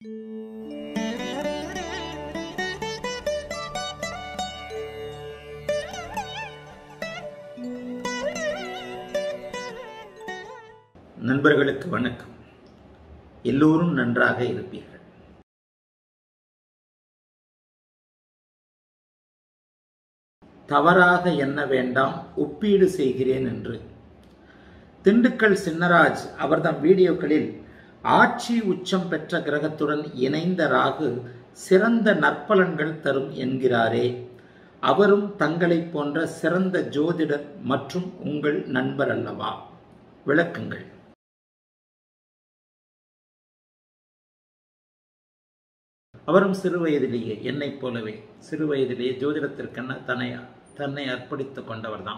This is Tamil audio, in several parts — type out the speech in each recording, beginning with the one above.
நண்பர்களுக்கு வணக்கம் எல்லோரும் நன்றாக இருப்பீர்கள் தவறாக எண்ண வேண்டாம் ஒப்பீடு செய்கிறேன் என்று திண்டுக்கல் சின்னராஜ் அவர்தம் வீடியோக்களில் ஆட்சி உச்சம் பெற்ற கிரகத்துடன் இணைந்த ராகு சிறந்த நற்பலன்கள் தரும் என்கிறாரே அவரும் தங்களைப் போன்ற சிறந்த ஜோதிடர் மற்றும் உங்கள் நண்பர் அல்லவா விளக்குங்கள் அவரும் சிறு வயதிலேயே என்னைப் போலவே சிறு வயதிலேயே ஜோதிடத்திற்கென தன்னை தன்னை அர்ப்பணித்துக் கொண்டவர்தான்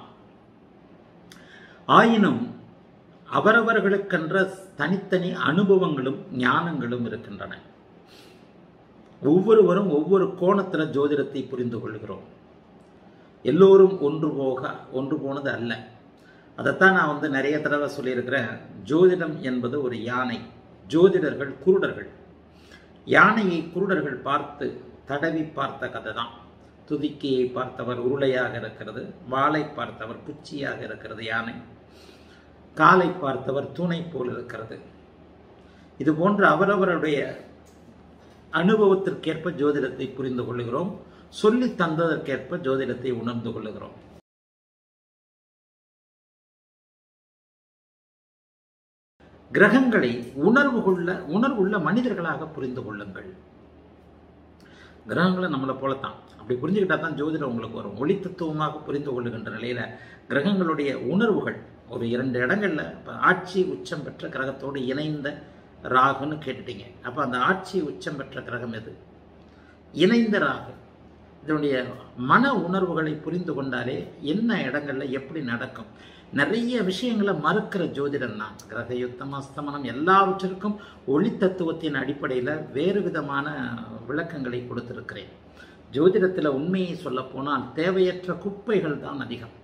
ஆயினும் அவரவர்களுக்கென்ற தனித்தனி அனுபவங்களும் ஞானங்களும் இருக்கின்றன ஒவ்வொருவரும் ஒவ்வொரு கோணத்தில் ஜோதிடத்தை புரிந்து கொள்கிறோம் எல்லோரும் ஒன்று போக ஒன்று போனது அல்ல அதைத்தான் நான் வந்து நிறைய தடவை சொல்லியிருக்கிறேன் ஜோதிடம் என்பது ஒரு யானை ஜோதிடர்கள் குருடர்கள் யானையை குருடர்கள் பார்த்து தடவி பார்த்த கதை தான் துதிக்கையை பார்த்தவர் உருளையாக இருக்கிறது வாளை பார்த்தவர் குச்சியாக இருக்கிறது யானை காலை பார்த்தவர் தூணை போல் இருக்கிறது இது போன்ற அவரவருடைய அனுபவத்திற்கேற்ப ஜோதிடத்தை புரிந்து கொள்ளுகிறோம் சொல்லி தந்ததற்கேற்ப ஜோதிடத்தை உணர்ந்து கொள்ளுகிறோம் கிரகங்களை உணர்வு கொள்ள உணர்வுள்ள மனிதர்களாக புரிந்து கொள்ளுங்கள் கிரகங்களை நம்மளை போலத்தான் அப்படி புரிஞ்சுக்கிட்டா தான் ஜோதிடம் உங்களுக்கு வரும் ஒளி தத்துவமாக புரிந்து கொள்ளுகின்ற நிலையில கிரகங்களுடைய உணர்வுகள் ஒரு இரண்டு இடங்கள்ல இப்போ ஆட்சி உச்சம் பெற்ற கிரகத்தோடு இணைந்த ராகுன்னு கேட்டுட்டீங்க அப்போ அந்த ஆட்சி உச்சம் பெற்ற கிரகம் எது இணைந்த ராகு இதனுடைய மன உணர்வுகளை புரிந்து கொண்டாலே என்ன இடங்கள்ல எப்படி நடக்கும் நிறைய விஷயங்களை மறுக்கிற ஜோதிடம் தான் கிரக யுத்தம் அஸ்தமனம் எல்லாவற்றிற்கும் ஒளி தத்துவத்தின் அடிப்படையில் வேறு விதமான விளக்கங்களை கொடுத்திருக்கிறேன் ஜோதிடத்தில் உண்மையை சொல்ல போனால் தேவையற்ற குப்பைகள் தான் அதிகம்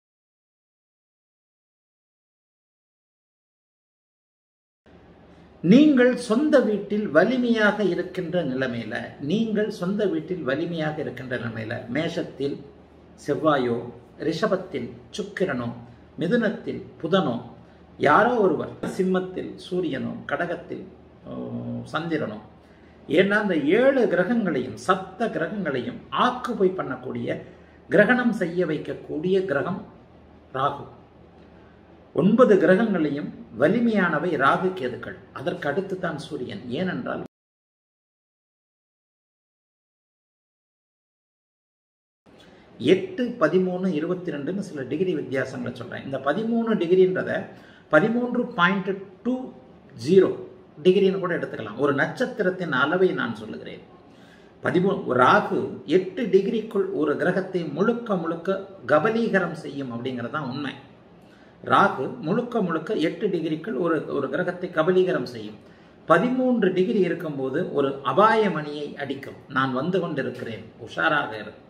நீங்கள் சொந்த வீட்டில் வலிமையாக இருக்கின்ற நிலைமையில நீங்கள் சொந்த வீட்டில் வலிமையாக இருக்கின்ற நிலைமையில மேஷத்தில் செவ்வாயோ ரிஷபத்தில் சுக்கிரனோ மிதுனத்தில் புதனோ யாரோ ஒருவர் சிம்மத்தில் சூரியனோ கடகத்தில் சந்திரனோ ஏன்னா அந்த ஏழு கிரகங்களையும் சப்த கிரகங்களையும் ஆக்குபை பண்ணக்கூடிய கிரகணம் செய்ய வைக்கக்கூடிய கிரகம் ராகு ஒன்பது கிரகங்களையும் வலிமையானவை ராகு கேதுக்கள் அதற்கு அடுத்து தான் சூரியன் ஏனென்றால் எட்டு பதிமூணு இருபத்தி ரெண்டுன்னு சில டிகிரி வித்தியாசங்களை சொல்கிறேன் இந்த பதிமூணு டிகிரின்றத பதிமூன்று பாயிண்ட் டூ ஜீரோ டிகிரின்னு கூட எடுத்துக்கலாம் ஒரு நட்சத்திரத்தின் அளவை நான் சொல்லுகிறேன் பதிமூ ராகு எட்டு டிகிரிக்குள் ஒரு கிரகத்தை முழுக்க முழுக்க கபலீகரம் செய்யும் அப்படிங்கிறது தான் உண்மை ராகு முழுக்க முழுக்க எட்டு டிகிரிக்குள் ஒரு ஒரு கிரகத்தை கபலீகரம் செய்யும் பதிமூன்று டிகிரி இருக்கும்போது ஒரு அபாய மணியை அடிக்கும் நான் வந்து கொண்டிருக்கிறேன் உஷாராக இரு